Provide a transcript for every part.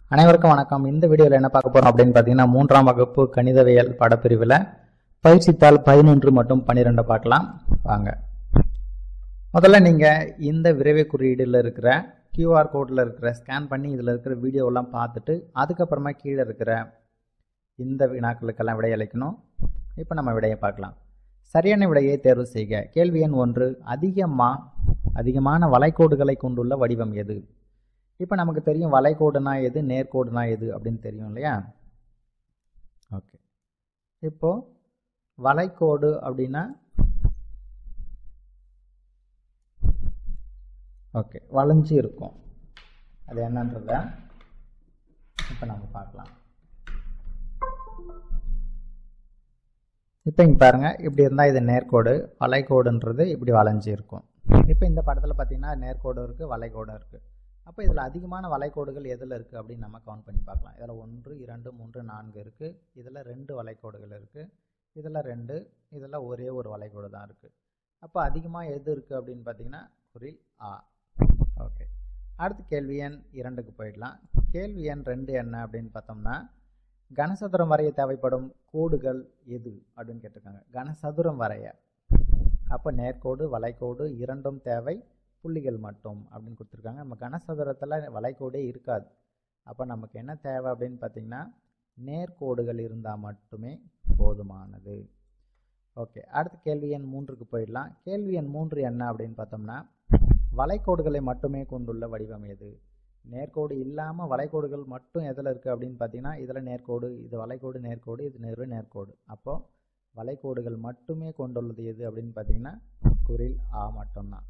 அனைவருக்கும் வணக்கம் இந்த வீடியோவில் என்ன பார்க்க போறோம் அப்படின்னு பார்த்தீங்கன்னா மூன்றாம் வகுப்பு கணிதவியல் பாடப்பிரிவில் பயிற்சித்தாள் பதினொன்று மற்றும் பன்னிரெண்டு பார்க்கலாம் வாங்க முதல்ல நீங்கள் இந்த விரைவு குறியீடில் இருக்கிற கியூஆர் கோடில் இருக்கிற ஸ்கேன் பண்ணி இதில் இருக்கிற வீடியோவெல்லாம் பார்த்துட்டு அதுக்கப்புறமா கீழே இருக்கிற இந்த வினாக்களுக்கெல்லாம் விடையளிக்கணும் இப்போ நம்ம விடையை பார்க்கலாம் சரியான விடையை தேர்வு செய்க கேள்வி எண் ஒன்று அதிகமா அதிகமான வளைகோடுகளை கொண்டுள்ள வடிவம் எது இப்போ நமக்கு தெரியும் வளைகோடுனா எது நேர்கோடுனா எது அப்படின்னு தெரியும் இல்லையா ஓகே இப்போ வளைகோடு அப்படின்னா ஓகே வளைஞ்சு இருக்கும் அது என்னன்றத இப்போ நம்ம பார்க்கலாம் இப்போ இங்கே பாருங்கள் இப்படி இருந்தால் இது நேர்கோடு வளைகோடுன்றது இப்படி வளைஞ்சு இருக்கும் இப்போ இந்த படத்தில் பார்த்தீங்கன்னா நேர்கோடு இருக்குது வளைகோடு இருக்குது அப்போ இதில் அதிகமான வளைகோடுகள் எதில் இருக்குது அப்படின்னு நம்ம கவுண்ட் பண்ணி பார்க்கலாம் இதில் ஒன்று இரண்டு மூன்று நான்கு இருக்குது இதில் ரெண்டு வளைகோடுகள் இருக்குது இதில் ரெண்டு இதில் ஒரே ஒரு வளைகோடு தான் இருக்குது அப்போ அதிகமாக எது இருக்குது அப்படின்னு பார்த்தீங்கன்னா குறில் ஆ ஓகே அடுத்து கேள்வி எண் இரண்டுக்கு போயிடலாம் கேள்வி எண் ரெண்டு என்ன அப்படின்னு பார்த்தோம்னா கனசதுரம் வரைய தேவைப்படும் கோடுகள் எது அப்படின்னு கேட்டிருக்காங்க கனசதுரம் வரைய அப்போ நேர்கோடு வளைகோடு இரண்டும் தேவை புள்ளிகள் மட்டும் அப்படின்னு கொடுத்துருக்காங்க நம்ம கனசதுரத்தில் வளைகோடே இருக்காது அப்போ நமக்கு என்ன தேவை அப்படின்னு பார்த்தீங்கன்னா நேர்கோடுகள் இருந்தால் மட்டுமே போதுமானது ஓகே அடுத்த கேள்வி எண் மூன்றுக்கு போயிடலாம் கேள்வி எண் மூன்று என்ன அப்படின்னு பார்த்தோம்னா வளைகோடுகளை மட்டுமே கொண்டுள்ள வடிவம் எது நேர்கோடு இல்லாமல் வளைகோடுகள் மட்டும் எதில் இருக்குது அப்படின்னு பார்த்தீங்கன்னா இதில் நேர்கோடு இது வளைகோடு நேர்கோடு இது நேரு நேர்கோடு அப்போது வளைகோடுகள் மட்டுமே கொண்டுள்ளது எது அப்படின்னு பார்த்தீங்கன்னா குரில் ஆ மட்டும்தான்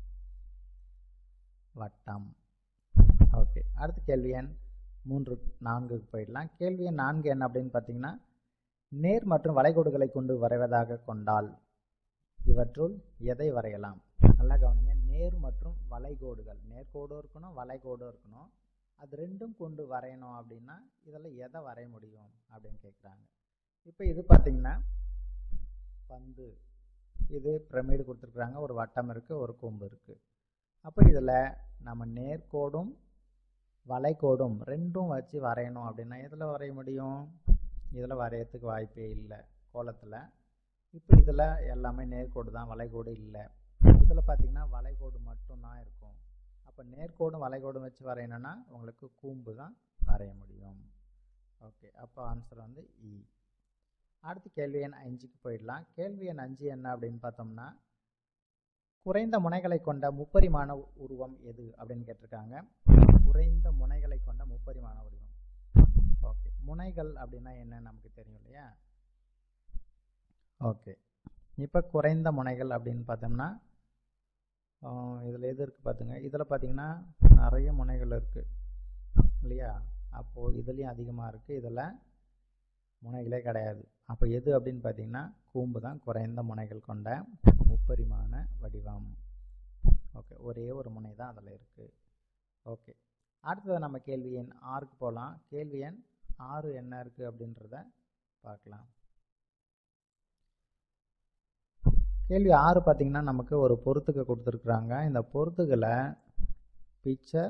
வட்டம் ஓகே அடுத்த கேள்வி எண் மூன்று நான்குக்கு போயிடலாம் கேள்வி எண் நான்கு என்ன அப்படின்னு பார்த்தீங்கன்னா நேர் மற்றும் வளைகோடுகளை கொண்டு வரைவதாக கொண்டால் இவற்றுள் எதை வரையலாம் நல்லா கவனிங்க நேர் மற்றும் வளைகோடுகள் நேர்கோடும் இருக்கணும் வளைகோடும் இருக்கணும் அது ரெண்டும் கொண்டு வரையணும் அப்படின்னா இதில் எதை வரைய முடியும் அப்படின்னு கேட்குறாங்க இப்போ இது பார்த்தீங்கன்னா பந்து இது பிரமிடு கொடுத்துருக்குறாங்க ஒரு வட்டம் இருக்குது ஒரு கொம்பு இருக்குது அப்போ இதில் நம்ம நேர்கோடும் வளைகோடும் ரெண்டும் வச்சு வரையணும் அப்படின்னா எதில் வரைய முடியும் இதில் வரையறதுக்கு வாய்ப்பே இல்லை கோலத்தில் இப்போ இதில் எல்லாமே நேர்கோடு தான் வளைகோடு இல்லை இதில் பார்த்தீங்கன்னா வளைகோடு மட்டும்தான் இருக்கும் அப்போ நேர்கோடும் வளைகோடும் வச்சு வரையணும்னா உங்களுக்கு கூம்பு தான் வரைய முடியும் ஓகே அப்போ ஆன்சர் வந்து இ அடுத்து கேள்வி எண் அஞ்சுக்கு போயிடலாம் கேள்வி எண் அஞ்சு என்ன அப்படின்னு பார்த்தோம்னா குறைந்த முனைகளை கொண்ட முப்பரிமாண உருவம் எது அப்படின்னு கேட்டிருக்காங்க குறைந்த முனைகளை கொண்ட முப்பரிமாண உருவம் ஓகே முனைகள் அப்படின்னா என்ன நமக்கு தெரியும் இல்லையா ஓகே இப்போ குறைந்த முனைகள் அப்படின்னு பார்த்தோம்னா இதில் எது இருக்குது பார்த்துங்க இதில் பார்த்தீங்கன்னா நிறைய முனைகள் இருக்குது இல்லையா அப்போது இதுலேயும் அதிகமாக இருக்குது இதில் முனைகளே கிடையாது அப்போ எது அப்படின்னு பார்த்தீங்கன்னா கூம்பு தான் குறைந்த முனைகள் கொண்ட முப்பரிமாண வடிவம் ஓகே ஒரே ஒரு முனை தான் அதில் இருக்குது ஓகே அடுத்தது நம்ம கேள்வி எண் ஆறுக்கு போகலாம் கேள்வி எண் ஆறு என்ன இருக்குது அப்படின்றத பார்க்கலாம் கேள்வி ஆறு பார்த்திங்கன்னா நமக்கு ஒரு பொருத்துக்க கொடுத்துருக்குறாங்க இந்த பொருத்துக்களை பிக்சர்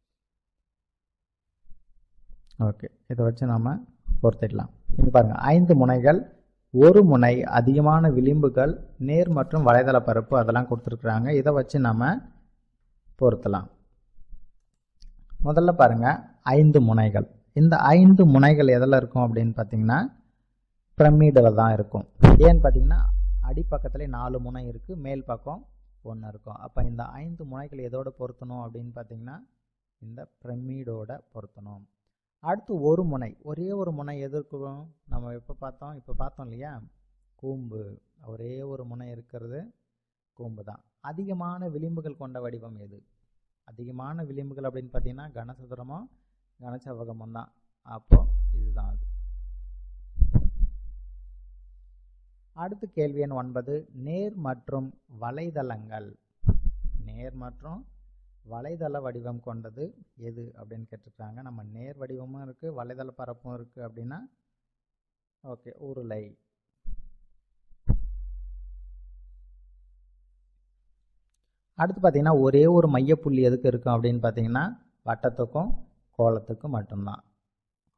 ஓகே இதை வச்சு நாம் பொருத்திடலாம் இங்கே பாருங்கள் ஐந்து முனைகள் ஒரு முனை அதிகமான விளிம்புகள் நேர் மற்றும் வலைதள பரப்பு அதெல்லாம் கொடுத்துருக்குறாங்க இதை வச்சு நம்ம பொருத்தலாம் முதல்ல பாருங்கள் ஐந்து முனைகள் இந்த ஐந்து முனைகள் எதில் இருக்கும் அப்படின்னு பார்த்தீங்கன்னா பிரமிடில் தான் இருக்கும் ஏன்னு பார்த்தீங்கன்னா அடிப்பக்கத்துல நாலு முனை இருக்குது மேல் பக்கம் ஒன்று இருக்கும் அப்போ இந்த ஐந்து முனைகள் எதோட பொருத்தணும் அப்படின்னு பார்த்தீங்கன்னா இந்த பிரமிடோட பொருத்தணும் அடுத்து ஒரு முனை ஒரே ஒரு முனை எது இருக்கும் நம்ம எப்போ பார்த்தோம் இப்போ பார்த்தோம் இல்லையா கூம்பு ஒரே ஒரு முனை இருக்கிறது கூம்பு தான் அதிகமான விளிம்புகள் கொண்ட வடிவம் எது அதிகமான விளிம்புகள் அப்படின்னு பார்த்தீங்கன்னா கனசதுரமோ கனச்சவகமும் தான் அப்போ இதுதான் அது அடுத்து கேள்வி எண் ஒன்பது நேர் மற்றும் வலைதளங்கள் நேர் மற்றும் வலைதள வடிவம் கொண்டது எது அப்படின்னு கேட்டிருக்காங்க நம்ம நேர் வடிவமும் இருக்குது வலைதள பரப்பும் இருக்குது அப்படின்னா ஓகே உருளை அடுத்து பார்த்தீங்கன்னா ஒரே ஒரு மையப்புள்ளி எதுக்கு இருக்கும் அப்படின்னு பார்த்தீங்கன்னா வட்டத்துக்கும் கோலத்துக்கும் மட்டும்தான்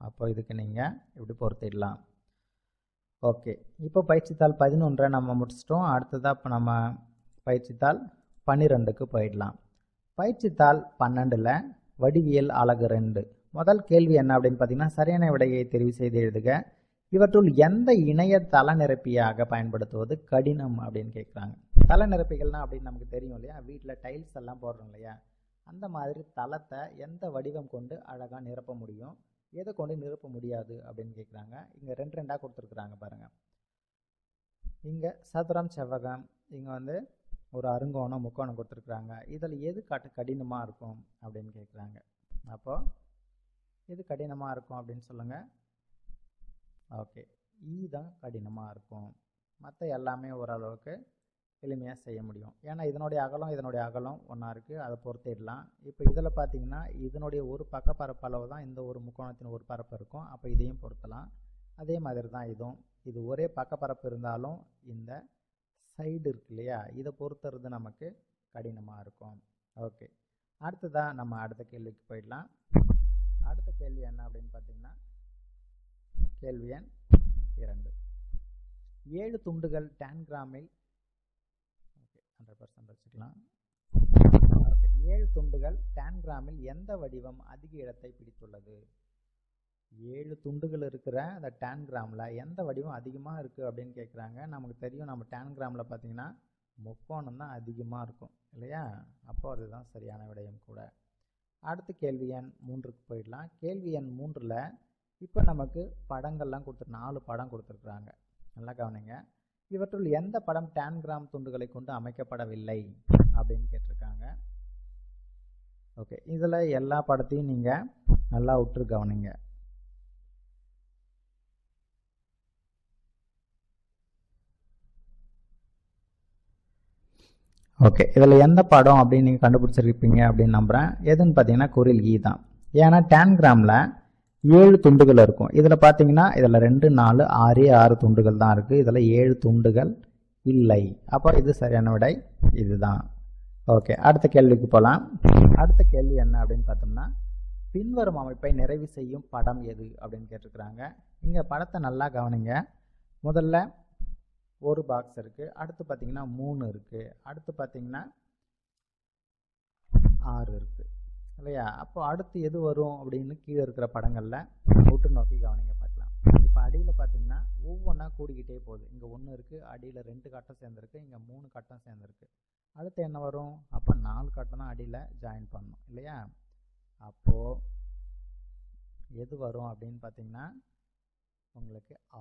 அப்போ இதுக்கு நீங்கள் இப்படி பொருத்திடலாம் ஓகே இப்போ பயிற்சித்தாள் பதினொன்றை நம்ம முடிச்சிட்டோம் அடுத்ததாக இப்போ நம்ம பயிற்சித்தாள் பன்னிரெண்டுக்கு போயிடலாம் பயிற்சித்தாள் பன்னெண்டில் வடிவியல் அழகு ரெண்டு முதல் கேள்வி என்ன அப்படின்னு பார்த்தீங்கன்னா சரியான விடையை தெரிவு செய்து எழுதுக இவற்றுள் எந்த இணைய தள நிரப்பியாக பயன்படுத்துவது கடினம் அப்படின்னு கேட்குறாங்க தள நிரப்பிகள்னா அப்படின்னு நமக்கு தெரியும் இல்லையா வீட்டில் டைல்ஸ் எல்லாம் போடுறோம் இல்லையா அந்த மாதிரி தளத்தை எந்த வடிவம் கொண்டு அழகாக நிரப்ப முடியும் எதை கொண்டு நிரப்ப முடியாது அப்படின்னு கேட்குறாங்க இங்கே ரெண்டு ரெண்டாக கொடுத்துருக்குறாங்க பாருங்கள் இங்கே சதுரம் செவ்வகம் இங்கே வந்து ஒரு அருங்கோணம் முக்கோணம் கொடுத்துருக்குறாங்க இதில் எது கட்டு கடினமாக இருக்கும் அப்படின்னு கேட்குறாங்க அப்போது எது கடினமாக இருக்கும் அப்படின்னு சொல்லுங்கள் ஓகே ஈ தான் கடினமாக இருக்கும் மற்ற எல்லாமே ஓரளவுக்கு எளிமையாக செய்ய முடியும் ஏன்னா இதனுடைய அகலம் இதனுடைய அகலம் ஒன்றா இருக்குது அதை பொறுத்திடலாம் இப்போ இதில் பார்த்தீங்கன்னா இதனுடைய ஒரு பக்க பரப்பளவு தான் இந்த ஒரு முக்கோணத்தின் ஒரு பரப்பு இருக்கும் அப்போ இதையும் பொருத்தலாம் அதே மாதிரி தான் இதுவும் இது ஒரே பக்க பரப்பு இருந்தாலும் இந்த சைடு இருக்கு இல்லையா இதை பொறுத்துறது நமக்கு கடினமாக இருக்கும் ஓகே அடுத்ததாக நம்ம அடுத்த கேள்விக்கு போயிடலாம் அடுத்த கேள்வி என்ன அப்படின்னு பார்த்தீங்கன்னா கேள்வி எண் இரண்டு ஏழு துண்டுகள் டேன் கிராமில் ஓகே ஹண்ட்ரட் பர்சன்ட் வச்சுக்கலாம் ஓகே ஏழு துண்டுகள் டேன் கிராமில் எந்த வடிவம் அதிக இடத்தை பிடித்துள்ளது ஏழு துண்டுகள் இருக்கிற அந்த டேன் கிராமில் எந்த வடிவம் அதிகமாக இருக்குது அப்படின்னு கேட்குறாங்க நமக்கு தெரியும் நம்ம டேன் கிராமில் பார்த்தீங்கன்னா முக்கோணம் தான் அதிகமாக இருக்கும் இல்லையா அப்போ அதுதான் சரியான விடயம் கூட அடுத்த கேள்வி எண் மூன்றுக்கு போயிடலாம் கேள்வி எண் மூன்றில் இப்போ நமக்கு படங்கள்லாம் கொடுத்து நாலு படம் கொடுத்துருக்குறாங்க நல்லா கவனிங்க இவற்றுள் எந்த படம் டேன் கிராம் துண்டுகளை கொண்டு அமைக்கப்படவில்லை அப்படின்னு கேட்டிருக்காங்க ஓகே இதில் எல்லா படத்தையும் நீங்கள் நல்லா உற்று கவனிங்க ஓகே இதில் எந்த படம் அப்படின்னு நீங்கள் கண்டுபிடிச்சிருப்பீங்க அப்படின்னு நம்புகிறேன் எதுன்னு பார்த்தீங்கன்னா குரில் ஈ தான் ஏன்னா டேன் கிராமில் ஏழு துண்டுகள் இருக்கும் இதில் பார்த்தீங்கன்னா இதில் ரெண்டு நாலு ஆறு ஆறு துண்டுகள் தான் இருக்குது இதில் ஏழு துண்டுகள் இல்லை அப்போ இது சரியான விடை இதுதான் ஓகே அடுத்த கேள்விக்கு போகலாம் அடுத்த கேள்வி என்ன அப்படின்னு பார்த்தோம்னா பின்வரும் அமைப்பை நிறைவு செய்யும் படம் எது அப்படின்னு கேட்டிருக்கிறாங்க இங்கே படத்தை நல்லா கவனிங்க முதல்ல ஒரு பாக்ஸ் இருக்குது அடுத்து பார்த்தீங்கன்னா மூணு இருக்குது அடுத்து பார்த்தீங்கன்னா ஆறு இருக்குது இல்லையா அப்போ அடுத்து எது வரும் அப்படின்னு கீழே இருக்கிற படங்களில் உற்று நோக்கி கவனிங்க பார்க்கலாம் இப்போ அடியில் பார்த்தீங்கன்னா ஒவ்வொன்றா கூடிக்கிட்டே போகுது இங்கே ஒன்று இருக்குது அடியில் ரெண்டு கட்டம் சேர்ந்துருக்கு இங்கே மூணு கட்டம் சேர்ந்துருக்கு அடுத்து என்ன வரும் அப்போ நாலு கட்டம் தான் அடியில் ஜாயின் பண்ணணும் இல்லையா அப்போது எது வரும் அப்படின்னு பார்த்தீங்கன்னா உங்களுக்கு ஆ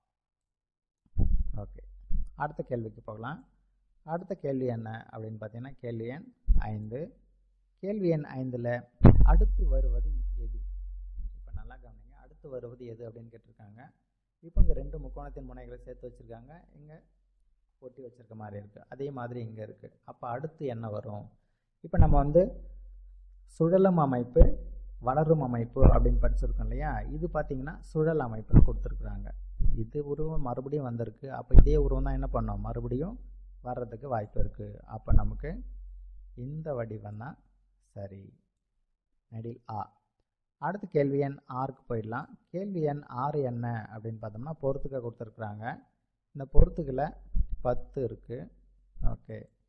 ஓகே அடுத்த கேள்விக்கு போகலாம் அடுத்த கேள்வி என்ன அப்படின்னு பார்த்தீங்கன்னா கேள்வி எண் ஐந்து கேள்வி எண் ஐந்தில் அடுத்து வருவது எது இப்போ நல்லா கவனிங்க அடுத்து வருவது எது அப்படின்னு கேட்டிருக்காங்க இப்போ இங்கே ரெண்டு முக்கோணத்தின் முனைகளை சேர்த்து வச்சுருக்காங்க இங்கே ஒட்டி வச்சுருக்க மாதிரி இருக்குது அதே மாதிரி இங்கே இருக்குது அப்போ அடுத்து என்ன வரும் இப்போ நம்ம வந்து சுழலும் அமைப்பு வளரும் அமைப்பு அப்படின்னு படிச்சிருக்கோம் இல்லையா இது பார்த்தீங்கன்னா சுழல் அமைப்புன்னு கொடுத்துருக்குறாங்க இது உருவம் மறுபடியும் வந்திருக்கு அப்போ இதே உருவம் தான் என்ன பண்ணோம் மறுபடியும் வர்றதுக்கு வாய்ப்பு இருக்குது அப்போ நமக்கு இந்த வடிவம் தான் சரி நெடில் ஆ அடுத்த கேள்வி எண் ஆறுக்கு போயிடலாம் கேள்வி எண் ஆறு என்ன அப்படின்னு பார்த்தோம்னா பொறுத்துக்க கொடுத்துருக்குறாங்க இந்த பொறுத்துக்கில் பத்து இருக்குது ஓகே